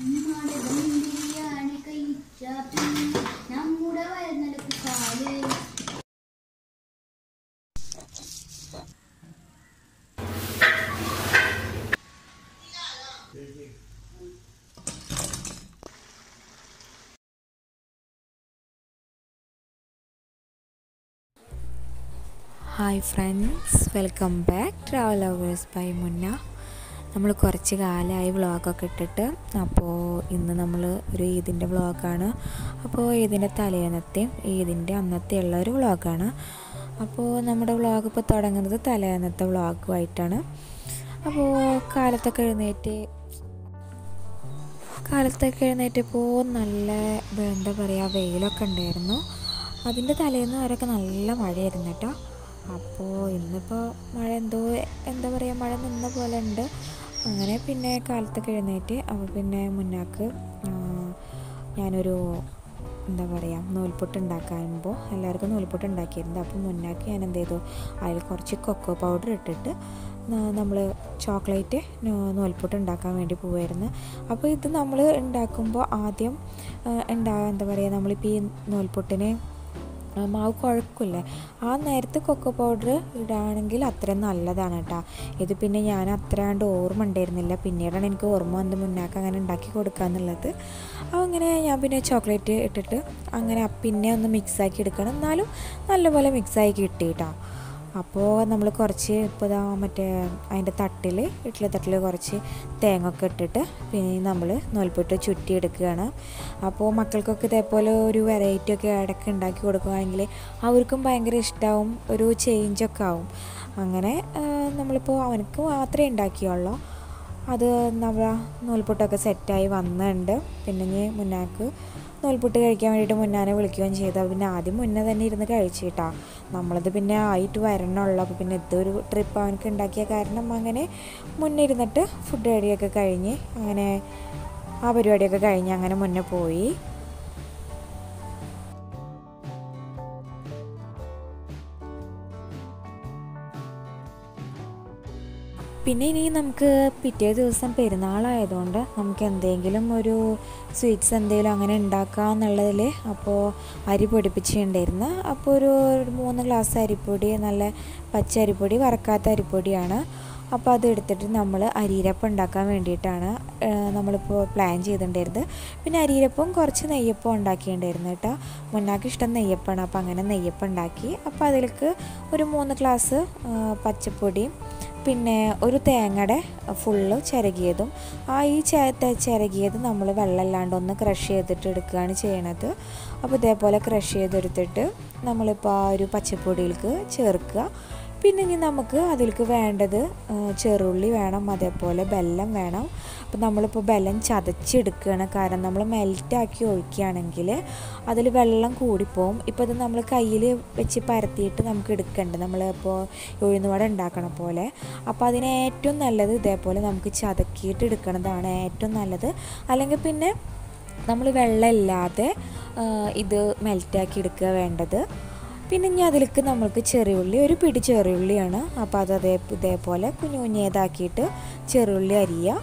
നമ്മുടെ ബിരിയാണി കഴിച്ച പിന്നെ നമ്മുടെ വയറിനടുക്ക് കാല് hi friends welcome back travel lovers by Munna നമ്മൾ കുറച്ച് കാലമായി വ്ളോഗൊക്കെ ഇട്ടിട്ട് അപ്പോൾ ഇന്ന് നമ്മൾ ഒരു ഈദിൻ്റെ വ്ളോഗാണ് അപ്പോൾ ഈദിൻ്റെ തലേന്നത്തെയും ഈദിൻ്റെ അന്നത്തെ ഉള്ള ഒരു വ്ളോഗാണ് അപ്പോൾ നമ്മുടെ വ്ളോഗ് ഇപ്പോൾ തുടങ്ങുന്നത് തലേന്നത്തെ വ്ളോഗുമായിട്ടാണ് അപ്പോൾ കാലത്തൊക്കെ എഴുന്നേറ്റ് കാലത്തൊക്കെ എഴുന്നേറ്റപ്പോൾ നല്ല എന്താ പറയുക വെയിലൊക്കെ ഉണ്ടായിരുന്നു അതിൻ്റെ തലേന്ന് വരെയൊക്കെ നല്ല മഴയായിരുന്നു കേട്ടോ അപ്പോൾ ഇന്നിപ്പോൾ മഴ എന്തോ എന്താ പറയുക മഴ നിന്ന പോലെ ഉണ്ട് അങ്ങനെ പിന്നെ കാലത്തൊക്കെ എഴുന്നേറ്റ് അപ്പോൾ പിന്നെ മുന്നാക്ക് ആ, ഞാനൊരു എന്താ പറയുക നൂൽപുട്ട് ഉണ്ടാക്കുമ്പോൾ എല്ലാവർക്കും നൂൽപുട്ട് ഉണ്ടാക്കിയിരുന്നു അപ്പോൾ മുന്നാക്ക് ഞാൻ എന്ത് ചെയ്തു അതിൽ കുറച്ച് കൊക്കോ പൗഡർ ഇട്ടിട്ട് നമ്മൾ ചോക്ലേറ്റ് നൂൽപുട്ട് ഉണ്ടാക്കാൻ വേണ്ടി പോവായിരുന്നു അപ്പോൾ ഇത് നമ്മൾ ഉണ്ടാക്കുമ്പോൾ ആദ്യം ആ, ഉണ്ടാ എന്താ പറയുക നമ്മളിപ്പോൾ ഈ നൂൽപുട്ടിന് ആ, മാവ് കുഴക്കില്ലേ ആ നേരത്തെ കൊക്കോ പൗഡർ ഇടുകയാണെങ്കിൽ അത്രയും നല്ലതാണ് കേട്ടോ ഇത് പിന്നെ ഞാൻ അത്രയാണ്ട് ഓർമ്മ ഉണ്ടായിരുന്നില്ല പിന്നീടാണ് എനിക്ക് ഓർമ്മ വന്ന് മുന്നാക്ക് അങ്ങനെ ഉണ്ടാക്കി കൊടുക്കാന്നുള്ളത് അപ്പോൾ അങ്ങനെ ഞാൻ പിന്നെ ചോക്ലേറ്റ് ഇട്ടിട്ട് അങ്ങനെ പിന്നെ ഒന്ന് മിക്സാക്കി എടുക്കണം എന്നാലും നല്ലപോലെ മിക്സായി കിട്ടി കേട്ടോ അപ്പോൾ നമ്മൾ കുറച്ച് ഇപ്പോൾ ഇതാ മറ്റേ അതിൻ്റെ തട്ടിൽ ഇഡ്ഡലി തട്ടിൽ കുറച്ച് തേങ്ങ ഒക്കെ ഇട്ടിട്ട് പിന്നെ നമ്മൾ നൂൽപുട്ട് ചുറ്റി എടുക്കുകയാണ് അപ്പോൾ മക്കൾക്കൊക്കെ ഇതേപോലെ ഒരു വെറൈറ്റി ഒക്കെ ഇടയ്ക്ക് ഉണ്ടാക്കി കൊടുക്കുകയാണെങ്കിൽ അവർക്കും ഭയങ്കര ഇഷ്ടമാവും ഒരു ചേഞ്ചൊക്കെ ആവും അങ്ങനെ ആ, നമ്മളിപ്പോൾ അവനക്ക് മാത്രമേ ഉണ്ടാക്കിയുള്ളൂ അത് നമ്മൾ നൂൽപുട്ടൊക്കെ സെറ്റായി വന്നിട്ടുണ്ട് പിന്നെ ഇനി മുന്നാക്ക് നൂൽപുട്ട് കഴിക്കാൻ വേണ്ടിയിട്ട് മുന്നാനെ വിളിക്കുകയും ചെയ്തു അപ്പോൾ പിന്നെ ആദ്യം മുന്നേ തന്നെ ഇരുന്ന് കഴിച്ചിട്ടാ നമ്മളത് പിന്നെ ആയിട്ട് വരണുള്ളൂ അപ്പോൾ പിന്നെ ഇതൊരു ട്രിപ്പ് അവനക്ക് ഉണ്ടാക്കിയ കാരണം അങ്ങനെ മുന്നേ ഇരുന്നിട്ട് ഫുഡ് റെഡിയൊക്കെ കഴിഞ്ഞ് അങ്ങനെ ആ പരിപാടിയൊക്കെ കഴിഞ്ഞ് അങ്ങനെ മുന്നേ പോയി പിന്നെ ഇനി നമുക്ക് പിറ്റേ ദിവസം പെരുന്നാളായതുകൊണ്ട് നമുക്ക് എന്തെങ്കിലും ഒരു സ്വീറ്റ്സ് എന്തെങ്കിലും അങ്ങനെ ഉണ്ടാക്കാം എന്നുള്ളതിൽ അപ്പോൾ അരി പൊടിപ്പിച്ചിട്ടുണ്ടായിരുന്നു അപ്പോൾ ഒരു ഒരു മൂന്ന് ഗ്ലാസ് അരിപ്പൊടി നല്ല പച്ച അരിപ്പൊടി വറക്കാത്ത അരിപ്പൊടിയാണ് അപ്പോൾ അത് എടുത്തിട്ട് നമ്മൾ അരിയിരപ്പം ഉണ്ടാക്കാൻ വേണ്ടിയിട്ടാണ് ഏഹ്, നമ്മളിപ്പോൾ പ്ലാൻ ചെയ്തിട്ടുണ്ടായിരുന്നത് പിന്നെ അരിയിരപ്പം കുറച്ച് നെയ്യപ്പം ഉണ്ടാക്കിയിട്ടുണ്ടായിരുന്നു കേട്ടോ മുന്നാക്ക് ഇഷ്ടം നെയ്യപ്പമാണ് അപ്പോൾ അങ്ങനെ നെയ്യപ്പം ഉണ്ടാക്കി അപ്പോൾ അതിലേക്ക് ഒരു മൂന്ന് ഗ്ലാസ് ഏഹ്, പച്ചപ്പൊടിയും പിന്നെ ഒരു തേങ്ങയുടെ ഫുള്ള് ചിരകിയതും ആ ഈ ചെ- ചിരകിയത് നമ്മൾ വെള്ളമില്ലാണ്ട് ഒന്ന് ക്രഷ് ചെയ്തിട്ട് എടുക്കുകയാണ് ചെയ്യണത് അപ്പോൾ ഇതേപോലെ ക്രഷ് ചെയ്തെടുത്തിട്ട് നമ്മളിപ്പോൾ ആ ഒരു പച്ചപ്പൊടിയിലേക്ക് ചേർക്കുക പിന്നെ ഇനി നമുക്ക് അതിലേക്ക് വേണ്ടത് ആ, ചെറുള്ളി വേണം അതേപോലെ ബെല്ലം വേണം അപ്പോൾ നമ്മളിപ്പോൾ ബെല്ലം ചതച്ചെടുക്കുകയാണ് കാരണം നമ്മൾ മെൽറ്റാക്കി ഒഴിക്കുകയാണെങ്കിൽ അതിൽ വെള്ളം കൂടിപ്പോവും ഇപ്പോൾ ഇത് നമ്മൾ കയ്യിൽ വെച്ച് പരത്തിയിട്ട് നമുക്ക് എടുക്കണ്ട നമ്മളിപ്പോൾ ഉഴുന്നുവട ഉണ്ടാക്കണ പോലെ അപ്പോൾ അതിന് ഏറ്റവും നല്ലത് ഇതേപോലെ നമുക്ക് ചതക്കിയിട്ട് എടുക്കണതാണ് ഏറ്റവും നല്ലത് അല്ലെങ്കിൽ പിന്നെ നമ്മൾ വെള്ളമില്ലാതെ ആ, ഇത് മെൽറ്റാക്കി എടുക്കുക വേണ്ടത് പിന്നെ ഇനി അതിലേക്ക് നമ്മൾക്ക് ചെറിയുള്ളി ഒരു പിടി ചെറിയുള്ളിയാണ് അപ്പോൾ അത് അതേ ഇതേപോലെ കുഞ്ഞു കുഞ്ഞേതാക്കിയിട്ട് ചെറിയുള്ളി അരിയുക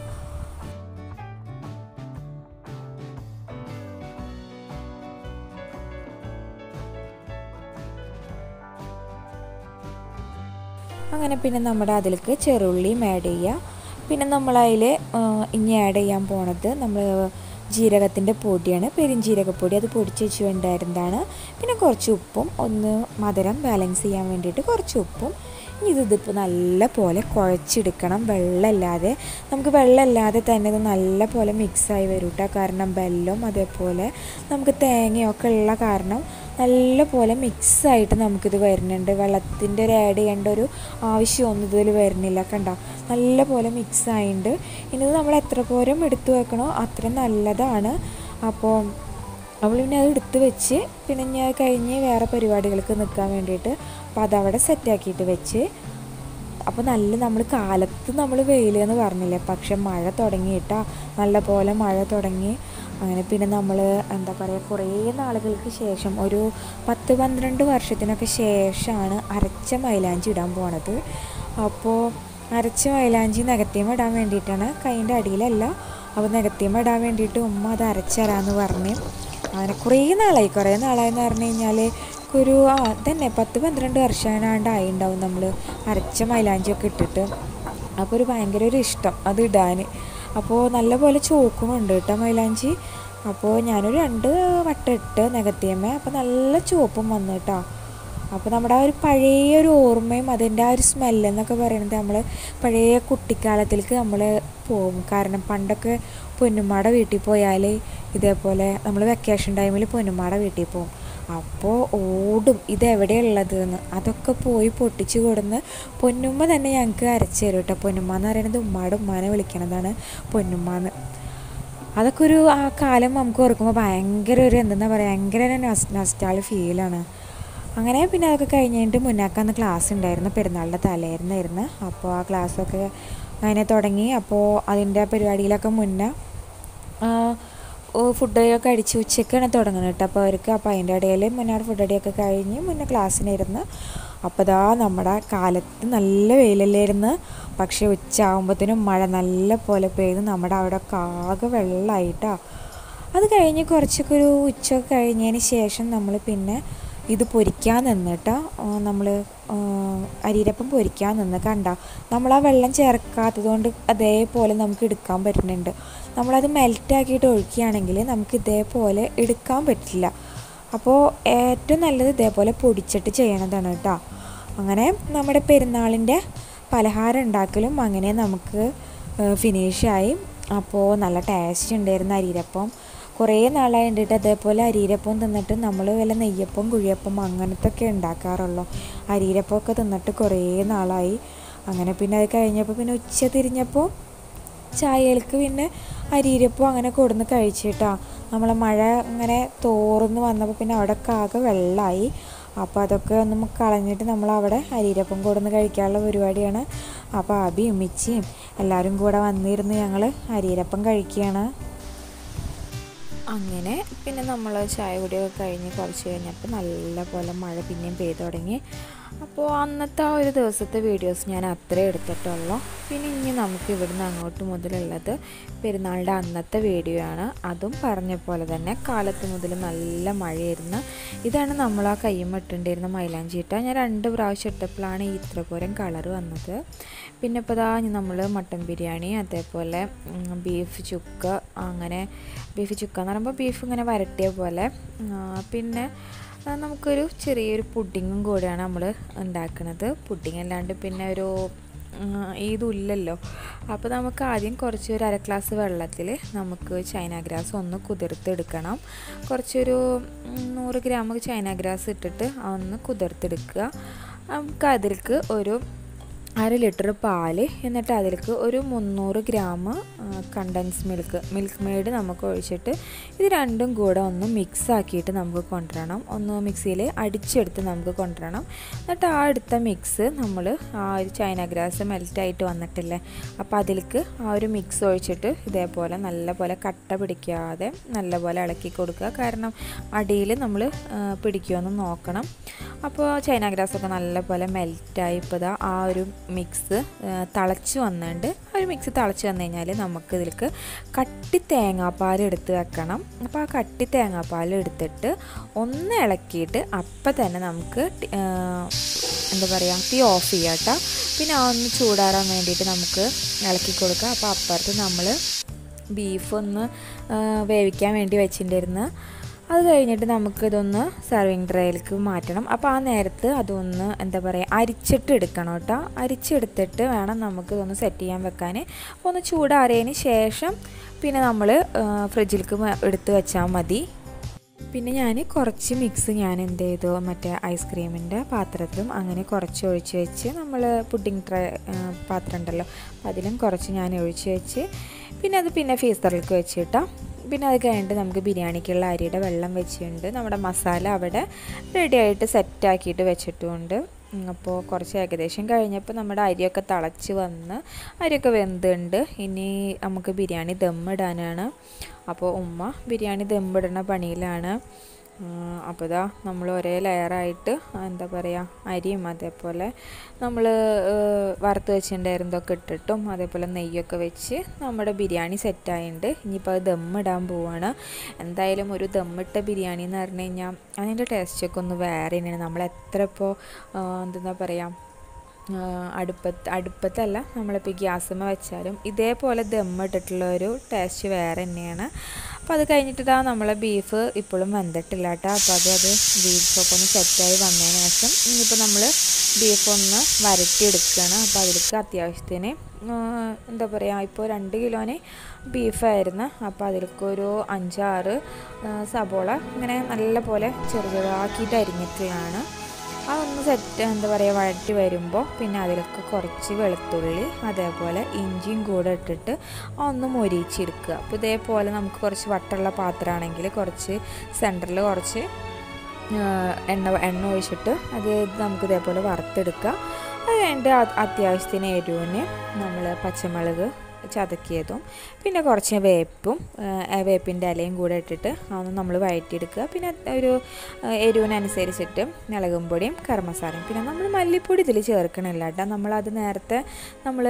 അങ്ങനെ പിന്നെ നമ്മുടെ അതിലേക്ക് ചെറുള്ളിയും ആഡ് ചെയ്യുക പിന്നെ നമ്മളതിൽ ഇനി ആഡ് ചെയ്യാൻ പോണത് നമ്മൾ ജീരകത്തിൻ്റെ പൊടിയാണ് പെരിഞ്ജീരകപ്പൊടി അത് പൊടിച്ച് വെച്ച് വേണ്ടായിരുന്നതാണ് പിന്നെ കുറച്ച് ഉപ്പും ഒന്ന് മധുരം ബാലൻസ് ചെയ്യാൻ വേണ്ടിയിട്ട് കുറച്ച് ഉപ്പും ഇനി ഇത് ഇതിപ്പോൾ നല്ല പോലെ കുഴച്ചെടുക്കണം വെള്ളമില്ലാതെ നമുക്ക് വെള്ളമില്ലാതെ തന്നെ ഇത് നല്ല പോലെ മിക്സായി വരും കേട്ടോ കാരണം ബെല്ലും അതേപോലെ നമുക്ക് തേങ്ങയൊക്കെ ഉള്ള കാരണം നല്ല പോലെ മിക്സായിട്ട് നമുക്കിത് വരുന്നുണ്ട് വെള്ളത്തിൻ്റെ ഒരു ആഡ് ചെയ്യേണ്ട ഒരു ആവശ്യമൊന്നും ഇതിൽ വരുന്നില്ല കണ്ട നല്ല പോലെ മിക്സ് ആയിട്ടുണ്ട് ഇനി ഇത് നമ്മൾ എത്ര പോരം എടുത്തു വെക്കണോ അത്രയും നല്ലതാണ് അപ്പോൾ അവൾ പിന്നെ അത് എടുത്ത് വെച്ച് പിന്നെ ഞാൻ കഴിഞ്ഞ് വേറെ പരിപാടികൾക്ക് നിൽക്കാൻ വേണ്ടിയിട്ട് അപ്പോൾ അതവിടെ സെറ്റാക്കിയിട്ട് വെച്ച് അപ്പോൾ നല്ല നമ്മൾ കാലത്ത് നമ്മൾ വെയിൽ എന്ന് പറഞ്ഞില്ലേ പക്ഷെ മഴ തുടങ്ങിയിട്ടാ നല്ല പോലെ മഴ തുടങ്ങി അങ്ങനെ പിന്നെ നമ്മൾ എന്താ പറയുക കുറേ നാളുകൾക്ക് ശേഷം ഒരു പത്ത് പന്ത്രണ്ട് വർഷത്തിനൊക്കെ ശേഷമാണ് അരച്ച മൈലാഞ്ചി ഇടാൻ പോണത് അപ്പോൾ അരച്ച മൈലാഞ്ചി നഗത്തിയും ഇടാൻ വേണ്ടിയിട്ടാണ് കൈൻ്റെ അടിയിലല്ല അപ്പോൾ നികത്തിയമ്മ ഇടാൻ വേണ്ടിയിട്ട് ഉമ്മ അത് അരച്ചരാന്ന് പറഞ്ഞ് അങ്ങനെ കുറേ നാളായി കുറേ നാളായെന്ന് പറഞ്ഞു കഴിഞ്ഞാൽ ഒരു ആ തന്നെ പത്ത് പന്ത്രണ്ട് വർഷമാണ്ടായി ഉണ്ടാവും നമ്മൾ അരച്ച മൈലാഞ്ചിയൊക്കെ ഇട്ടിട്ട് അപ്പോൾ ഒരു ഭയങ്കര ഒരു ഇഷ്ടം അത് ഇടാൻ അപ്പോൾ നല്ലപോലെ ചോക്കുന്നുണ്ട് കേട്ടോ മൈലാഞ്ചി അപ്പോൾ ഞാനൊരു രണ്ട് വട്ടം ഇട്ട് നികത്തിയമ്മേ അപ്പോൾ നല്ല ചുവപ്പും വന്നു കേട്ടോ അപ്പോൾ നമ്മുടെ ആ ഒരു പഴയ ഒരു ഓർമ്മയും അതിൻ്റെ ആ ഒരു സ്മെല്ല് എന്നൊക്കെ പറയുന്നത് നമ്മൾ പഴയ കുട്ടിക്കാലത്തിലേക്ക് നമ്മൾ പോകും കാരണം പണ്ടൊക്കെ പൊന്നുമ്മയുടെ വീട്ടിൽ പോയാൽ ഇതേപോലെ നമ്മൾ വെക്കേഷൻ ടൈമിൽ പൊന്നുമ്മയുടെ വീട്ടിൽ പോകും അപ്പോൾ ഓടും ഇതെവിടെയുള്ളത് എന്ന് അതൊക്കെ പോയി പൊട്ടിച്ച് കൊടുന്ന് പൊന്നുമ്മ തന്നെ ഞങ്ങൾക്ക് അരച്ച് തരും കേട്ടോ പൊന്നുമ്മ എന്ന് പറയുന്നത് ഉമ്മയുടെ ഉമ്മാനെ വിളിക്കണതാണ് പൊന്നുമ്മന്ന് അതൊക്കെ ഒരു ആ കാലം നമുക്ക് ഓർക്കുമ്പോൾ ഭയങ്കര ഒരു എന്തെന്നാ പറയുക ഭയങ്കര ഒരു നസ്റ്റാൾ ഫീലാണ് അങ്ങനെ പിന്നെ അതൊക്കെ കഴിഞ്ഞിട്ട് മുന്നാക്കന്ന് ക്ലാസ് ഉണ്ടായിരുന്നു പെരുന്നാളിൻ്റെ തലേന്നായിരുന്നു അപ്പോൾ ആ ക്ലാസ്സൊക്കെ അങ്ങനെ തുടങ്ങി അപ്പോൾ അതിൻ്റെ പരിപാടിയിലൊക്കെ മുന്നേ ഫുഡൊക്കെ അടിച്ച് ഉച്ചയ്ക്കാണ് തുടങ്ങുന്നത് കേട്ടോ അപ്പോൾ അവർക്ക് അപ്പോൾ അതിൻ്റെ ഇടയിൽ മുന്നേ ഫുഡ് അടിയൊക്കെ കഴിഞ്ഞ് മുന്നേ ക്ലാസ്സിനിരുന്ന് അപ്പോൾ ഇതാ നമ്മുടെ കാലത്ത് നല്ല വെയിലല്ലായിരുന്നു പക്ഷേ ഉച്ചയാകുമ്പോഴത്തേനും മഴ നല്ല പോലെ പെയ്ത് നമ്മുടെ അവിടെ ഒക്കെ ആകെ വെള്ളമായിട്ടാ അത് കഴിഞ്ഞ് കുറച്ചൊക്കെ ഒരു ഉച്ചയൊക്കെ കഴിഞ്ഞതിന് ശേഷം നമ്മൾ പിന്നെ ഇത് പൊരിക്കാൻ നിന്നിട്ട് നമ്മൾ അരിരപ്പം പൊരിക്കാൻ നിന്ന് കണ്ട നമ്മൾ ആ വെള്ളം ചേർക്കാത്തത് കൊണ്ട് അതേപോലെ നമുക്ക് എടുക്കാൻ പറ്റുന്നുണ്ട് നമ്മളത് മെൽറ്റാക്കിയിട്ട് ഒഴിക്കുകയാണെങ്കിൽ നമുക്ക് ഇതേപോലെ എടുക്കാൻ പറ്റില്ല അപ്പോൾ ഏറ്റവും നല്ലത് ഇതേപോലെ പൊടിച്ചിട്ട് ചെയ്യണതാണ് കേട്ടോ അങ്ങനെ നമ്മുടെ പെരുന്നാളിൻ്റെ പലഹാരം ഉണ്ടാക്കലും അങ്ങനെ നമുക്ക് ഫിനിഷായി അപ്പോൾ നല്ല ടേസ്റ്റ് ഉണ്ടായിരുന്നു അരിരപ്പം കുറേ നാളായി ഉണ്ടിട്ട് അതേപോലെ അരിയിരപ്പം തിന്നിട്ട് നമ്മൾ വല്ല നെയ്യപ്പം കുഴിയപ്പം അങ്ങനത്തെ ഒക്കെ ഉണ്ടാക്കാറുള്ളൂ അരിയിരപ്പമൊക്കെ തിന്നിട്ട് കുറേ നാളായി അങ്ങനെ പിന്നെ അത് കഴിഞ്ഞപ്പോൾ പിന്നെ ഉച്ച തിരിഞ്ഞപ്പോൾ ചായകൾക്ക് പിന്നെ അരിയിരപ്പം അങ്ങനെ കൊടുന്ന് കഴിച്ചിട്ടാ നമ്മളെ മഴ ഇങ്ങനെ തോർന്ന് വന്നപ്പോൾ പിന്നെ അവിടെ ആകെ വെള്ളമായി അപ്പോൾ അതൊക്കെ ഒന്ന് കളഞ്ഞിട്ട് നമ്മൾ അവിടെ അരിയിരപ്പം കൊടുന്ന് കഴിക്കാനുള്ള പരിപാടിയാണ് അപ്പോൾ അബിയും മിച്ചിയും എല്ലാവരും കൂടെ വന്നിരുന്ന് ഞങ്ങൾ അരിയിരപ്പം കഴിക്കുകയാണ് അങ്ങനെ പിന്നെ നമ്മൾ ചായ കുടിയൊക്കെ കഴിഞ്ഞ് കുറച്ച് കഴിഞ്ഞപ്പോൾ നല്ല പോലെ മഴ പിന്നെയും പെയ്തു തുടങ്ങി അപ്പോൾ അന്നത്തെ ആ ഒരു ദിവസത്തെ വീഡിയോസ് ഞാൻ അത്രേ എടുത്തിട്ടുള്ളൂ പിന്നെ ഇനി നമുക്ക് ഇവിടുന്ന് അങ്ങോട്ട് മുതലുള്ളത് പെരുന്നാളിൻ്റെ അന്നത്തെ വീഡിയോ ആണ് അതും പറഞ്ഞ പോലെ തന്നെ കാലത്ത് മുതൽ നല്ല മഴയായിരുന്നു ഇതാണ് നമ്മൾ ആ കയ്യും ഇട്ടുണ്ടായിരുന്ന മൈലാഞ്ചി ഇട്ട ഞാൻ രണ്ട് പ്രാവശ്യം ഇട്ടപ്പോഴാണ് ഈ ഇത്രപോരം കളർ വന്നത് പിന്നെ ഇപ്പോൾ ഇതാ നമ്മൾ മട്ടൻ ബിരിയാണി അതേപോലെ ബീഫ് ചുക്ക അങ്ങനെ ബീഫ് ചുക്ക എന്ന് പറയുമ്പോൾ ബീഫ് ഇങ്ങനെ വരട്ടിയ പോലെ പിന്നെ നമുക്കൊരു ചെറിയൊരു പുഡിങ്ങും കൂടെയാണ് നമ്മൾ ഉണ്ടാക്കുന്നത് പുഡിങ് അല്ലാണ്ട് പിന്നെ ഒരു ഇതുമില്ലല്ലോ അപ്പോൾ നമുക്ക് ആദ്യം കുറച്ച് ഒരു അര ഗ്ലാസ് വെള്ളത്തിൽ നമുക്ക് ചൈന ഗ്രാസ് ഒന്ന് കുതിർത്തെടുക്കണം കുറച്ചൊരു നൂറ് ഗ്രാം ചൈന ഗ്രാസ് ഇട്ടിട്ട് ഒന്ന് കുതിർത്തെടുക്കുക നമുക്ക് അതിലേക്ക് ഒരു അര ലിറ്റർ പാല് എന്നിട്ട് അതിലേക്ക് ഒരു മുന്നൂറ് gram condense milk Milkmaid നമുക്ക് ഒഴിച്ചിട്ട് ഇത് രണ്ടും കൂടെ ഒന്ന് മിക്സ് ആക്കിയിട്ട് നമുക്ക് കൊണ്ടുവരണം ഒന്ന് മിക്സിയിൽ അടിച്ചെടുത്ത് നമുക്ക് കൊണ്ടുവരണം എന്നിട്ട് ആ എടുത്ത മിക്സ് നമ്മൾ ആ ഒരു ചൈന ഗ്രാസ് മെൽറ്റായിട്ട് വന്നിട്ടില്ലേ അപ്പോൾ അതിലേക്ക് ആ ഒരു മിക്സ് ഒഴിച്ചിട്ട് ഇതേപോലെ നല്ലപോലെ കട്ട പിടിക്കാതെ നല്ലപോലെ ഇളക്കി കൊടുക്കുക കാരണം അടിയിൽ നമ്മൾ പിടിക്കുമെന്ന് നോക്കണം അപ്പോൾ ചൈന ഗ്രാസൊക്കെ നല്ലപോലെ മെൽറ്റായി ഇപ്പോൾ ആ ഒരു മിക്സ് തിളച്ച് വന്നിട്ടുണ്ട് ആ ഒരു മിക്സ് തിളച്ച് വന്നു കഴിഞ്ഞാൽ നമുക്ക് ഇതിലേക്ക് കട്ടി തേങ്ങാപ്പാൽ എടുത്ത് വെക്കണം അപ്പോൾ ആ കട്ടി തേങ്ങാപ്പാൽ എടുത്തിട്ട് ഒന്ന് ഇളക്കിയിട്ട് അപ്പം തന്നെ നമുക്ക് എന്താ പറയുക തീ ഓഫ് ചെയ്യാം കേട്ടോ പിന്നെ ആ ഒന്ന് ചൂടാറാൻ വേണ്ടിയിട്ട് നമുക്ക് ഇളക്കി കൊടുക്കുക അപ്പോൾ അപ്പുറത്ത് നമ്മൾ ബീഫ് ഒന്ന് വേവിക്കാൻ വേണ്ടി വെച്ചിട്ടുണ്ടായിരുന്നു അത് കഴിഞ്ഞിട്ട് നമുക്കിതൊന്ന് സർവിങ് ട്രേയിലേക്ക് മാറ്റണം അപ്പോൾ ആ നേരത്ത് അതൊന്ന് എന്താ പറയുക അരിച്ചിട്ട് എടുക്കണം കേട്ടോ അരിച്ചെടുത്തിട്ട് വേണം നമുക്കിതൊന്ന് സെറ്റ് ചെയ്യാൻ വെക്കാൻ അപ്പോൾ ഒന്ന് ചൂടാറിയതിന് ശേഷം പിന്നെ നമ്മൾ ഫ്രിഡ്ജിലേക്ക് എടുത്ത് വെച്ചാൽ മതി പിന്നെ ഞാൻ കുറച്ച് മിക്സ് ഞാൻ എന്ത് ചെയ്തു മറ്റേ ഐസ്ക്രീമിൻ്റെ പാത്രത്തിലും അങ്ങനെ കുറച്ച് ഒഴിച്ച് വെച്ച് നമ്മൾ പുഡിംഗ് ട്രേ പാത്രം ഉണ്ടല്ലോ അതിലും കുറച്ച് ഞാൻ ഒഴിച്ച് വെച്ച് പിന്നെ അത് പിന്നെ ഫീസറിലേക്ക് വെച്ചിട്ടോ പിന്നെ അത് കഴിഞ്ഞിട്ട് നമുക്ക് ബിരിയാണിക്കുള്ള അരിയുടെ വെള്ളം വെച്ചിട്ടുണ്ട് നമ്മുടെ മസാല അവിടെ റെഡി ആയിട്ട് സെറ്റാക്കിയിട്ട് വെച്ചിട്ടുമുണ്ട് അപ്പോൾ കുറച്ച് ഏകദേശം കഴിഞ്ഞപ്പോൾ നമ്മുടെ അരിയൊക്കെ തിളച്ച് വന്ന് അരിയൊക്കെ വെന്തുണ്ട് ഇനി നമുക്ക് ബിരിയാണി ദമ്മിടാനാണ് അപ്പോൾ ഉമ്മ ബിരിയാണി ദമ്മിടുന്ന പണിയിലാണ് അപ്പോൾ ഇതാ നമ്മൾ ഒരേ ലെയറായിട്ട് എന്താ പറയുക അരിയും അതേപോലെ നമ്മൾ വറുത്ത് വെച്ചിട്ടുണ്ടായിരുന്നതൊക്കെ ഇട്ടിട്ടും അതേപോലെ നെയ്യൊക്കെ വെച്ച് നമ്മുടെ ബിരിയാണി സെറ്റായിട്ടുണ്ട് ഇനിയിപ്പോൾ അത് ദമ്മിടാൻ പോവാണ് എന്തായാലും ഒരു ദമ്മിട്ട ബിരിയാണി എന്ന് പറഞ്ഞു കഴിഞ്ഞാൽ അതിൻ്റെ ടേസ്റ്റൊക്കെ ഒന്ന് വേറെ തന്നെയാണ് നമ്മൾ എത്ര ഇപ്പോൾ എന്താ പറയുക അടുപ്പത്ത് അടുപ്പത്തല്ല നമ്മളിപ്പോൾ ഗ്യാസുമ്മ വെച്ചാലും ഇതേപോലെ ദമ്മിട്ടിട്ടുള്ള ഒരു ടേസ്റ്റ് വേറെ തന്നെയാണ് അപ്പോൾ അത് കഴിഞ്ഞിട്ട് ഇതാ നമ്മളെ ബീഫ് ഇപ്പോഴും വെന്തിട്ടില്ല കേട്ടോ അപ്പോൾ അത് അത് ബീഫൊക്കെ ഒന്ന് സെറ്റായി വന്നതിന് ശേഷം ഇനിയിപ്പോൾ നമ്മൾ ബീഫ് ഒന്ന് വരട്ടിയെടുക്കുകയാണ് അപ്പോൾ അതിലേക്ക് അത്യാവശ്യത്തിന് എന്താ പറയുക ഇപ്പോൾ രണ്ട് കിലോന് ബീഫായിരുന്നു അപ്പോൾ അതിലേക്ക് ഒരു അഞ്ചാറ് സബോള ഇങ്ങനെ നല്ല പോലെ ചെറു ചെറുതാക്കിയിട്ട് അരിഞ്ഞിട്ടുള്ളതാണ് അതൊന്ന് സെറ്റ് എന്താ പറയുക വഴറ്റി വരുമ്പോൾ പിന്നെ അതിലേക്ക് കുറച്ച് വെളുത്തുള്ളി അതേപോലെ ഇഞ്ചിയും കൂടെ ഇട്ടിട്ട് ഒന്ന് മൊരിച്ചെടുക്കുക അപ്പോൾ ഇതേപോലെ നമുക്ക് കുറച്ച് വട്ടമുള്ള പാത്രമാണെങ്കിൽ കുറച്ച് സെൻറ്ററിൽ കുറച്ച് എണ്ണ എണ്ണ ഒഴിച്ചിട്ട് അത് നമുക്ക് ഇതേപോലെ വറുത്തെടുക്കുക അത് കഴിഞ്ഞിട്ട് അത്യാവശ്യത്തിന് എരിവിന് നമ്മൾ പച്ചമുളക് ചതക്കിയതും പിന്നെ കുറച്ച് വേപ്പും വേപ്പിൻ്റെ ഇലയും കൂടെ ഇട്ടിട്ട് അതൊന്ന് നമ്മൾ വഴറ്റിയെടുക്കുക പിന്നെ ഒരു എരിവിനനുസരിച്ചിട്ട് മുളകും പൊടിയും കറി മസാലയും പിന്നെ നമ്മൾ മല്ലിപ്പൊടി ഇതിൽ ചേർക്കണില്ല കേട്ടോ നമ്മളത് നേരത്തെ നമ്മൾ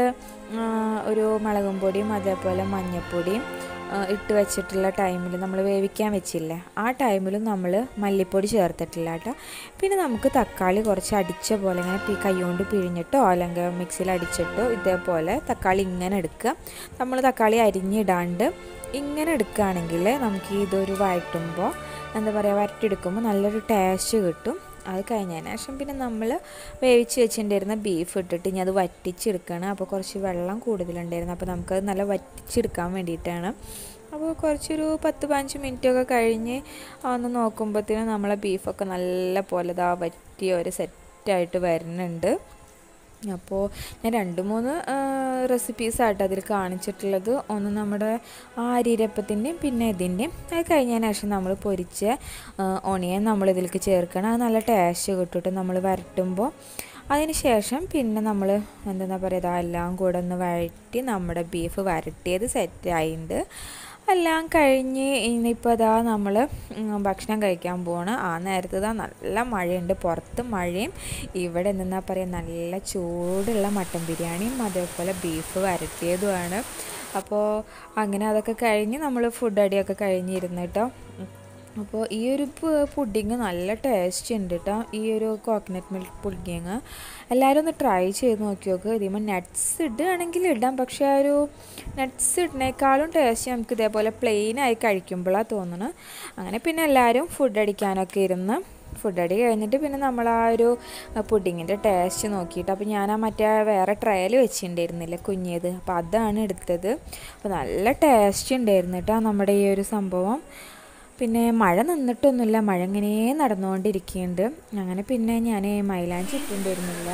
ഒരു മുളകും പൊടിയും അതേപോലെ മഞ്ഞൾപ്പൊടിയും ഇട്ട് വെച്ചിട്ടുള്ള ടൈമിൽ നമ്മൾ വേവിക്കാൻ വെച്ചില്ലേ ആ ടൈമിലും നമ്മൾ മല്ലിപ്പൊടി ചേർത്തിട്ടില്ല കേട്ടോ പിന്നെ നമുക്ക് തക്കാളി കുറച്ച് അടിച്ച പോലെ ഇങ്ങനെ കൈകൊണ്ട് പിഴിഞ്ഞിട്ടോ അല്ലെങ്കിൽ മിക്സിയിൽ അടിച്ചിട്ടോ ഇതേപോലെ തക്കാളി ഇങ്ങനെ എടുക്കുക നമ്മൾ തക്കാളി അരിഞ്ഞിടാണ്ട് ഇങ്ങനെ എടുക്കുകയാണെങ്കിൽ നമുക്ക് ഇതൊരു വഴറ്റുമ്പോൾ എന്താ പറയുക വരട്ടിയെടുക്കുമ്പോൾ നല്ലൊരു ടേസ്റ്റ് കിട്ടും അത് കഴിഞ്ഞതിന് ശേഷം പിന്നെ നമ്മൾ വേവിച്ച് വെച്ചിട്ടുണ്ടായിരുന്ന ബീഫ് ഇട്ടിട്ട് ഇനി അത് വറ്റിച്ചെടുക്കുകയാണ് അപ്പോൾ കുറച്ച് വെള്ളം കൂടുതലുണ്ടായിരുന്നു അപ്പോൾ നമുക്കത് നല്ല വറ്റിച്ചെടുക്കാൻ വേണ്ടിയിട്ടാണ് അപ്പോൾ കുറച്ചൊരു പത്ത് പതിനഞ്ച് മിനിറ്റൊക്കെ കഴിഞ്ഞ് ഒന്ന് നോക്കുമ്പോഴത്തേനും നമ്മളെ ബീഫൊക്കെ നല്ല പോലെ ഇതാ വറ്റിയ ഒരു സെറ്റായിട്ട് വരുന്നുണ്ട് അപ്പോൾ ഞാൻ രണ്ട് മൂന്ന് റെസിപ്പീസായിട്ട് അതിൽ കാണിച്ചിട്ടുള്ളത് ഒന്ന് നമ്മുടെ ആരിരപ്പത്തിൻ്റെയും പിന്നെ ഇതിൻ്റെയും അത് കഴിഞ്ഞതിന് ശേഷം നമ്മൾ പൊരിച്ച ഓണിയൻ നമ്മൾ ഇതിലേക്ക് ചേർക്കണം അത് നല്ല ടേസ്റ്റ് കിട്ടും നമ്മൾ വരട്ടുമ്പോൾ അതിന് ശേഷം പിന്നെ നമ്മൾ എന്താ പറയുക എല്ലാം കൂടെ ഒന്ന് വഴറ്റി നമ്മുടെ ബീഫ് വരട്ടിയത് സെറ്റായിട്ടുണ്ട് എല്ലാം കഴിഞ്ഞ് ഇനിയിപ്പോൾ അതാ നമ്മൾ ഭക്ഷണം കഴിക്കാൻ പോവാണ് ആ നേരത്ത് ഇതാ നല്ല മഴയുണ്ട് പുറത്ത് മഴയും ഇവിടെ എന്താ പറയുക നല്ല ചൂടുള്ള മട്ടൻ ബിരിയാണിയും അതേപോലെ ബീഫ് വരട്ടിയതുമാണ് അപ്പോൾ അങ്ങനെ അതൊക്കെ കഴിഞ്ഞ് നമ്മൾ ഫുഡ് അടിയൊക്കെ കഴിഞ്ഞിരുന്നു കേട്ടോ അപ്പോൾ ഈ ഒരു പുഡിങ് നല്ല ടേസ്റ്റ് ഉണ്ട് കേട്ടോ ഈ ഒരു കോക്കനട്ട് മിൽക്ക് പുഡിങ് എല്ലാവരും ഒന്ന് ട്രൈ ചെയ്ത് നോക്കി നോക്ക് ഇതിമ്പോൾ നട്ട്സ് ഇടുകയാണെങ്കിൽ ഇടാം പക്ഷേ ആ ഒരു നട്ട്സ് ഇടുന്നേക്കാളും ടേസ്റ്റ് നമുക്ക് ഇതേപോലെ പ്ലെയിനായി കഴിക്കുമ്പോഴാണ് തോന്നുന്നത് അങ്ങനെ പിന്നെ എല്ലാവരും ഫുഡ് അടിക്കാനൊക്കെ ഇരുന്ന് ഫുഡ് അടി കഴിഞ്ഞിട്ട് പിന്നെ നമ്മൾ ആ ഒരു പുഡിങ്ങിൻ്റെ ടേസ്റ്റ് നോക്കിയിട്ട് അപ്പോൾ ഞാൻ ആ മറ്റേ വേറെ ട്രയൽ വെച്ചിട്ടുണ്ടായിരുന്നില്ല കുഞ്ഞേത് അപ്പോൾ അതാണ് എടുത്തത് അപ്പോൾ നല്ല ടേസ്റ്റ് ഉണ്ടായിരുന്നു കേട്ടോ നമ്മുടെ ഈ ഒരു സംഭവം പിന്നെ മഴ നിന്നിട്ടൊന്നുമില്ല മഴ ഇങ്ങനെ നടന്നുകൊണ്ടിരിക്കുന്നുണ്ട് അങ്ങനെ പിന്നെ ഞാൻ മൈലാഞ്ചി ഇട്ടുണ്ടായിരുന്നില്ല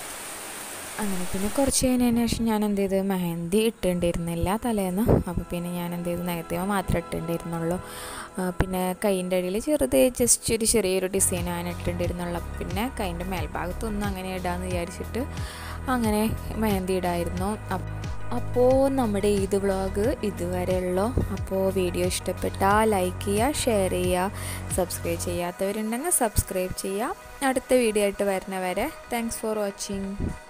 അങ്ങനെ പിന്നെ കുറച്ച് കഴിഞ്ഞതിന് ശേഷം ഞാൻ എന്ത് ചെയ്ത് മെഹന്തി ഇട്ടുണ്ടായിരുന്നില്ല തലേന്ന് അപ്പോൾ പിന്നെ ഞാൻ എന്ത് ചെയ്തു നെഗറ്റീവ് മാത്രമേ ഇട്ടുണ്ടായിരുന്നുള്ളൂ പിന്നെ കൈൻ്റെ അടിയിൽ ചെറുത് ജസ്റ്റ് ഒരു ചെറിയൊരു ഡിസൈൻ ഞാൻ ഇട്ടുണ്ടായിരുന്നുള്ളൂ പിന്നെ കൈൻ്റെ മേൽഭാഗത്തൊന്നും അങ്ങനെ ഇടാമെന്ന് വിചാരിച്ചിട്ട് അങ്ങനെ മെഹന്തി ഇടായിരുന്നു അപ്പോൾ നമ്മുടെ ഈദ് വ്ളോഗ് ഇതുവരെയുള്ളൂ അപ്പോൾ വീഡിയോ ഇഷ്ടപ്പെട്ടാൽ ലൈക്ക് ചെയ്യുക ഷെയർ ചെയ്യുക സബ്സ്ക്രൈബ് ചെയ്യാത്തവരുണ്ടെങ്കിൽ സബ്സ്ക്രൈബ് ചെയ്യുക അടുത്ത വീഡിയോ ആയിട്ട് വരുന്നവരെ താങ്ക്സ് ഫോർ വാച്ചിങ്